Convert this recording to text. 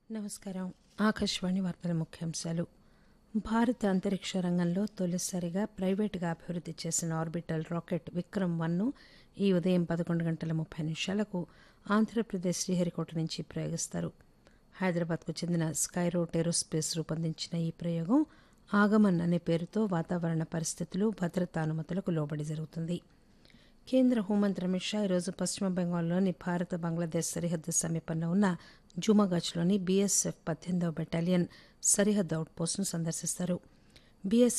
నమస్కారం ఆకాశవాణి వార్తల ముఖ్యాంశాలు భారత అంతరిక్ష రంగంలో తొలిసారిగా ప్రైవేటుగా అభివృద్ది చేసిన ఆర్బిటల్ రాకెట్ విక్రమ్ వన్ను ఈ ఉదయం పదకొండు గంటల ముప్పై నిమిషాలకు ఆంధ్రప్రదేశ్ శ్రీహరికోట నుంచి ప్రయోగిస్తారు హైదరాబాద్కు చెందిన స్కైరోట్ ఏరోస్పేస్ రూపొందించిన ఈ ప్రయోగం ఆగమన్ అనే పేరుతో వాతావరణ పరిస్థితులు భద్రతా అనుమతులకు లోబడి జరుగుతుంది కేంద్ర హోంమంత్రి అమిత్ షా ఈరోజు పశ్చిమ బెంగాల్లోని భారత బంగ్లాదేశ్ సరిహద్దు సమీపంలో ఉన్న జుమాగచ్లోని బీఎస్ఎఫ్ పద్దెనిమిదవ బెటాలియన్ సరిహద్దు అవుట్ పోస్టును సందర్శిస్తారు బీఎస్ఎఫ్